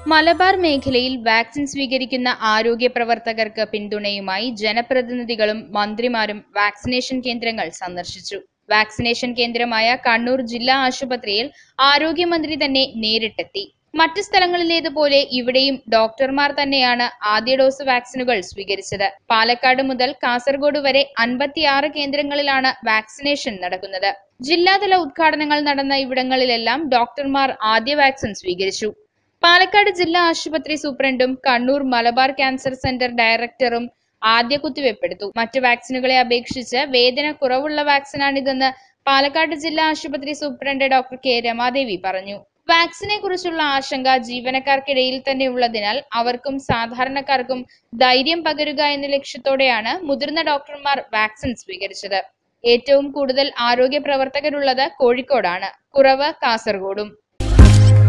മലബാർ മേഖലയിൽ വാക്സിൻ സ്വീകരിക്കുന്ന ആരോഗ്യ പ്രവർത്തകർക്ക് പിന്തുണയുമായി ജനപ്രതിനിധികളും മന്ത്രിമാരും വാക്സിനേഷൻ കേന്ദ്രങ്ങൾ സന്ദർശിച്ചു വാക്സിനേഷൻ കേന്ദ്രമായ കണ്ണൂർ ജില്ലാ ആശുപത്രിയിൽ ആരോഗ്യമന്ത്രി തന്നെ നേരിട്ടെത്തി മറ്റു സ്ഥലങ്ങളിലേതുപോലെ ഇവിടെയും ഡോക്ടർമാർ തന്നെയാണ് ആദ്യ ഡോസ് വാക്സിനുകൾ സ്വീകരിച്ചത് പാലക്കാട് മുതൽ കാസർഗോഡ് വരെ അൻപത്തിയാറ് കേന്ദ്രങ്ങളിലാണ് വാക്സിനേഷൻ നടക്കുന്നത് ജില്ലാതല ഉദ്ഘാടനങ്ങൾ നടന്ന ഇവിടങ്ങളിലെല്ലാം ഡോക്ടർമാർ ആദ്യ വാക്സിൻ സ്വീകരിച്ചു പാലക്കാട് ജില്ലാ ആശുപത്രി സൂപ്രണ്ടും കണ്ണൂർ മലബാർ ക്യാൻസർ സെന്റർ ഡയറക്ടറും ആദ്യ കുത്തിവെപ്പെടുത്തു മറ്റു വാക്സിനുകളെ അപേക്ഷിച്ച് വേദന കുറവുള്ള വാക്സിനാണിതെന്ന് പാലക്കാട് ജില്ലാ ആശുപത്രി സൂപ്രണ്ട് ഡോക്ടർ കെ രമാദേവി പറഞ്ഞു വാക്സിനെ കുറിച്ചുള്ള ആശങ്ക ജീവനക്കാർക്കിടയിൽ തന്നെ ഉള്ളതിനാൽ അവർക്കും സാധാരണക്കാർക്കും ധൈര്യം പകരുക എന്ന ലക്ഷ്യത്തോടെയാണ് മുതിർന്ന ഡോക്ടർമാർ വാക്സിൻ സ്വീകരിച്ചത് ഏറ്റവും കൂടുതൽ ആരോഗ്യ പ്രവർത്തകരുള്ളത് കോഴിക്കോടാണ് കുറവ് കാസർഗോഡും